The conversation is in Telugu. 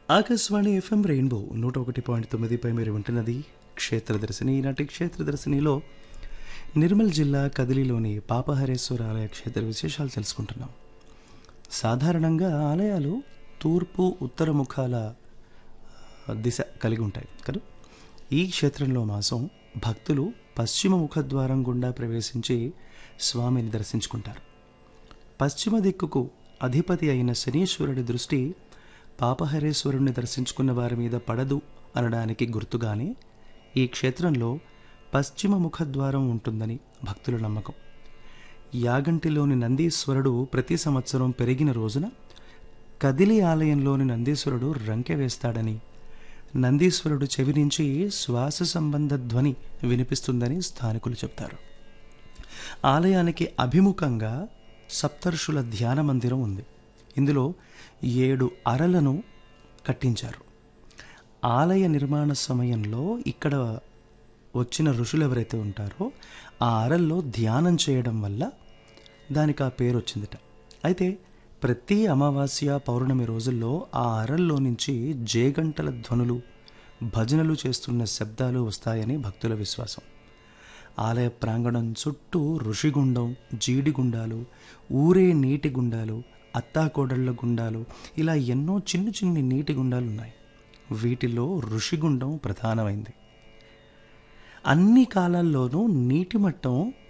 ఆకాశవాణి ఎఫ్ఎం రెయిన్బో నూట ఒకటి పాయింట్ తొమ్మిదిపై మీరు వింటున్నది క్షేత్రదర్శిని ఈనాటి క్షేత్రదర్శినిలో నిర్మల్ జిల్లా కదిలిలోని పాపహరేశ్వర ఆలయ క్షేత్ర విశేషాలు తెలుసుకుంటున్నాం సాధారణంగా ఆలయాలు తూర్పు ఉత్తర ముఖాల ఆ, దిశ కలిగి ఉంటాయి కదా ఈ క్షేత్రంలో మాసం భక్తులు పశ్చిమ ముఖద్వారం గుండా ప్రవేశించి స్వామిని దర్శించుకుంటారు పశ్చిమ దిక్కుకు అధిపతి అయిన శనీశ్వరుడి దృష్టి పాపహరేశ్వరుణ్ణి దర్శించుకున్న వారి మీద పడదు అనడానికి గుర్తుగానే ఈ క్షేత్రంలో పశ్చిమ ముఖద్వారం ఉంటుందని భక్తుల నమ్మకం యాగంటిలోని నందీశ్వరుడు ప్రతి సంవత్సరం పెరిగిన రోజున కదిలి ఆలయంలోని నందీశ్వరుడు రంకె వేస్తాడని నందీశ్వరుడు చెవి నుంచి శ్వాస సంబంధ ధ్వని వినిపిస్తుందని స్థానికులు చెప్తారు ఆలయానికి అభిముఖంగా సప్తర్షుల ధ్యాన మందిరం ఉంది ఇందులో ఏడు అరలను కట్టించారు ఆలయ నిర్మాణ సమయంలో ఇక్కడ వచ్చిన ఋషులు ఎవరైతే ఉంటారో ఆ అరల్లో ధ్యానం చేయడం వల్ల దానికి ఆ పేరు వచ్చిందట అయితే ప్రతి అమావాస్య పౌర్ణమి రోజుల్లో ఆ అరల్లో నుంచి జేగంటల ధ్వనులు భజనలు చేస్తున్న శబ్దాలు వస్తాయని భక్తుల విశ్వాసం ఆలయ ప్రాంగణం చుట్టూ ఋషిగుండం జీడిగుండాలు ఊరే నీటి గుండాలు అత్తాకోడళ్ల గుండాలు ఇలా ఎన్నో చిన్న చిన్ని నీటి గుండాలు ఉన్నాయి వీటిలో ఋషిగుండం ప్రధానమైంది అన్ని కాలాల్లోనూ నీటి మట్టం